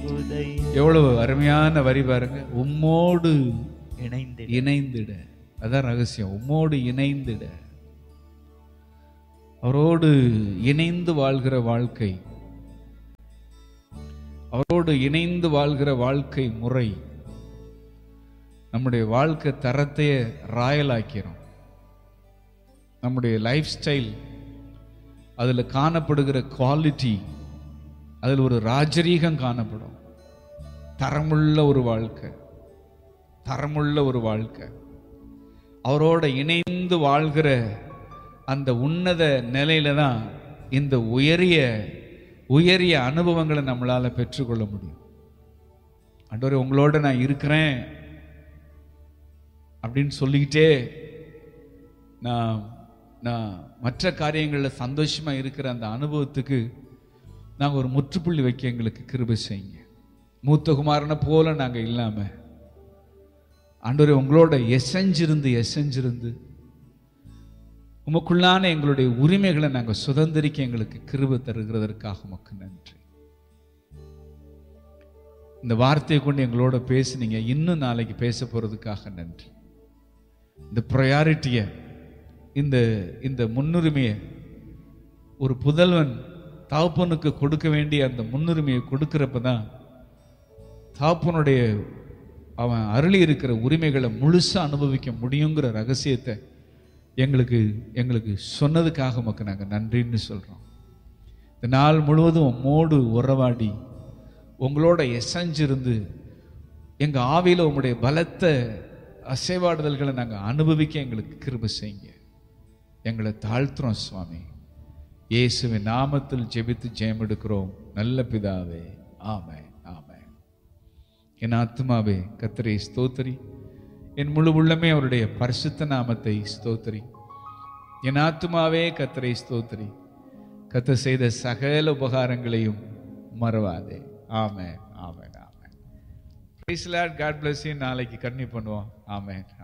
உதை எவ்வளவு அருமையான வரி பாருங்க உம்மோடு இணைந்து இணைந்திட அதான் ரகசியம் உம்மோடு இணைந்திட அவரோடு இணைந்து வாழ்கிற வாழ்க்கை அவரோடு இணைந்து வாழ்கிற வாழ்க்கை முறை நம்முடைய வாழ்க்கை தரத்தையே ராயலாக்கிறோம் நம்முடைய லைஃப் ஸ்டைல் அதில் காணப்படுகிற குவாலிட்டி அதில் ஒரு ராஜரீகம் காணப்படும் தரமுள்ள ஒரு வாழ்க்கை தரமுள்ள ஒரு வாழ்க்கை அவரோட இணைந்து வாழ்கிற அந்த உன்னத நிலையில தான் இந்த உயரிய உயரிய அனுபவங்களை நம்மளால பெற்றுக்கொள்ள முடியும் ஆண்டவரே உங்களோட நான் இருக்கிறேன் அப்படின்னு சொல்லிக்கிட்டே நான் நான் மற்ற காரியங்களில் சந்தோஷமா இருக்கிற அந்த அனுபவத்துக்கு நாங்கள் ஒரு முற்றுப்புள்ளி வைக்க எங்களுக்கு கிருபை செய்யுங்க மூத்த குமாரனை போல நாங்கள் இல்லாமல் ஆண்டவரே உங்களோட எசைஞ்சிருந்து எசைஞ்சிருந்து உமக்குள்ளான எங்களுடைய உரிமைகளை நாங்கள் சுதந்திரிக்க எங்களுக்கு கிருபை தருகிறதற்காக உமக்கு நன்றி இந்த வார்த்தையை கொண்டு எங்களோட பேசுனீங்க இன்னும் நாளைக்கு பேச போறதுக்காக நன்றி இந்த ப்ரையாரிட்டியை இந்த இந்த முன்னுரிமையை ஒரு புதல்வன் தாப்பனுக்கு கொடுக்க வேண்டிய அந்த முன்னுரிமையை கொடுக்கிறப்ப தான் தாப்பனுடைய அவன் அருளி இருக்கிற உரிமைகளை முழுசா அனுபவிக்க முடியுங்கிற ரகசியத்தை எங்களுக்கு எங்களுக்கு சொன்னதுக்காக உமக்கு நாங்கள் நன்றின்னு சொல்கிறோம் இந்த நாள் முழுவதும் உம்மோடு உறவாடி உங்களோட எசைஞ்சிருந்து எங்கள் ஆவியில் உங்களுடைய பலத்த அசைவாடுதல்களை நாங்கள் அனுபவிக்க எங்களுக்கு கிருபை செய்யுங்க எங்களை தாழ்த்துறோம் சுவாமி இயேசுவின் நாமத்தில் ஜெபித்து ஜெயம் எடுக்கிறோம் நல்ல பிதாவே ஆமென் ஆமென் என் ஆத்மாவே கத்தரை ஸ்தோத்திரி என் முழு உள்ளமே அவருடைய பரிசுத்த நாமத்தை ஸ்தோத்திரி என் ஆத்மாவே கத்தரை ஸ்தோத்திரி கத்த செய்த சகல உபகாரங்களையும் மறவாதே amen amen amen praise Lord God bless நாளைக்கு கண்ணி பண்ணுவோம் ஆமென்